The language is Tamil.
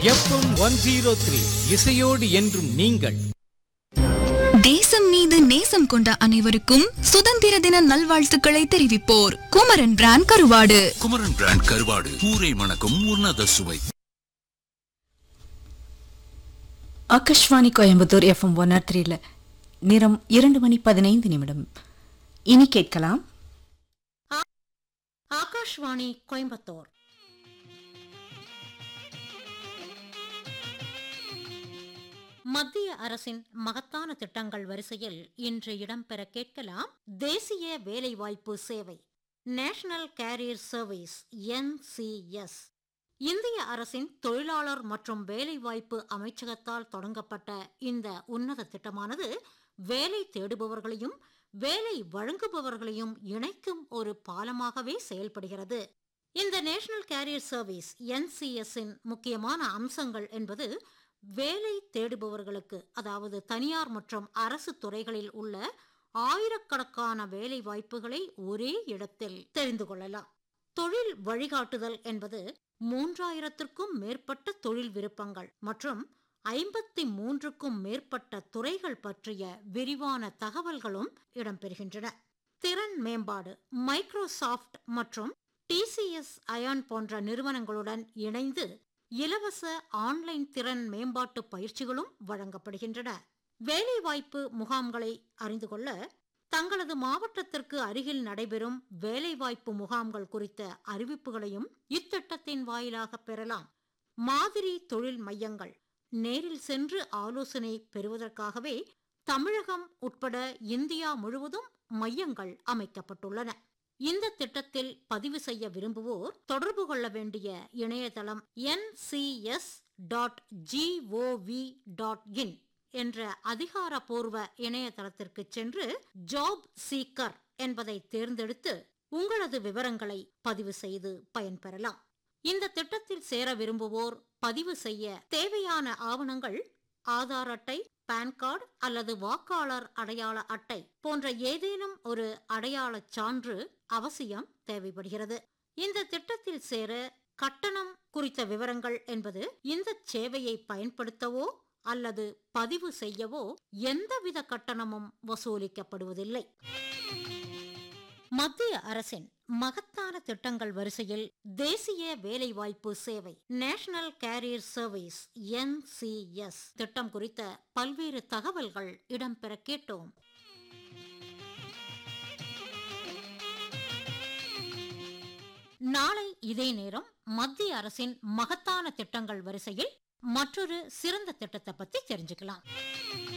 எஃப்எம் ஒன் ஜீரோ த்ரீ இசையோடு என்றும் நீங்கள் தேசம் மீது நேசம் கொண்ட அனைவருக்கும் சுதந்திர தின நல்வாழ்த்துக்களை தெரிவிப்போர் குமரன் பிராண்ட் கருவாடு குமரன் பிராண்ட் கருவாடு ஊரை மணக்கும் உன்னத சுவை ஆகாஷ்வாணி கோயம்புத்தூர் எஃப்எம் ஒன் ஆர் த்ரீல நிறம் இரண்டு மணி பதினைந்து நிமிடம் இனி கேட்கலாம் ஆகாஷ்வாணி கோயம்புத்தூர் மத்திய அரசின் மகத்தான திட்டங்கள் வரிசையில் இன்று இடம்பெற கேட்கலாம் தேசிய வேலைவாய்ப்பு சேவை நேஷனல் கேரியர் சர்வீஸ் என்சிஎஸ் இந்திய அரசின் தொழிலாளர் மற்றும் வேலைவாய்ப்பு அமைச்சகத்தால் தொடங்கப்பட்ட இந்த உன்னத திட்டமானது வேலை தேடுபவர்களையும் வேலை வழங்குபவர்களையும் இணைக்கும் ஒரு பாலமாகவே செயல்படுகிறது இந்த நேஷனல் கேரியர் சர்வீஸ் என்சிஎஸ் இன் முக்கியமான அம்சங்கள் என்பது வேலை தேடுபவர்களுக்கு அதாவது தனியார் மற்றும் அரசு துறைகளில் உள்ள ஆயிரக்கணக்கான வேலை வாய்ப்புகளை ஒரே இடத்தில் தெரிந்து கொள்ளலாம் தொழில் வழிகாட்டுதல் என்பது மூன்றாயிரத்திற்கும் மேற்பட்ட தொழில் விருப்பங்கள் மற்றும் ஐம்பத்தி மூன்றுக்கும் மேற்பட்ட துறைகள் பற்றிய விரிவான தகவல்களும் இடம்பெறுகின்றன திறன் மேம்பாடு மைக்ரோசாஃப்ட் மற்றும் டிசிஎஸ் அயான் போன்ற நிறுவனங்களுடன் இணைந்து இலவச ஆன்லைன் திறன் மேம்பாட்டு பயிற்சிகளும் வழங்கப்படுகின்றன வேலைவாய்ப்பு முகாம்களை அறிந்து கொள்ள தங்களது மாவட்டத்திற்கு அருகில் நடைபெறும் வேலைவாய்ப்பு முகாம்கள் குறித்த அறிவிப்புகளையும் இத்திட்டத்தின் வாயிலாக பெறலாம் மாதிரி தொழில் மையங்கள் நேரில் சென்று ஆலோசனை பெறுவதற்காகவே தமிழகம் உட்பட இந்தியா முழுவதும் மையங்கள் அமைக்கப்பட்டுள்ளன இந்த திட்டத்தில் பதிவு செய்ய விரும்புவோர் தொடர்பு கொள்ள வேண்டிய இணையதளம் NCS dot gov dot in என்ற அதிகாரப்பூர்வ இணையதளத்திற்கு சென்று ஜாப் சீக்கர் என்பதை தேர்ந்தெடுத்து உங்களது விவரங்களை பதிவு செய்து பயன்பெறலாம் இந்த திட்டத்தில் சேர விரும்புவோர் பதிவு செய்ய தேவையான ஆவணங்கள் ஆதார் அட்டை பான் கார்டு அல்லது வாக்காளர் அடையாள அட்டை போன்ற ஏதேனும் ஒரு அடையாளச் சான்று அவசியம் தேவைப்படுகிறது இந்த திட்டத்தில் சேர கட்டணம் குறித்த விவரங்கள் என்பது இந்த சேவையை பயன்படுத்தவோ அல்லது பதிவு செய்யவோ எந்தவித கட்டணமும் வசூலிக்கப்படுவதில்லை மத்திய அரசின் மகத்தான திட்டங்கள் வரிசையில் தேசிய வேலைவாய்ப்பு சேவை நேஷனல் கேரியர் சர்வீஸ் என்சிஎஸ் திட்டம் குறித்த பல்வேறு தகவல்கள் இடம்பெற கேட்டோம் நாளை இதே நேரம் மத்திய அரசின் மகத்தான திட்டங்கள் வரிசையில் மற்றொரு சிறந்த திட்டத்தை பத்தி தெரிஞ்சுக்கலாம்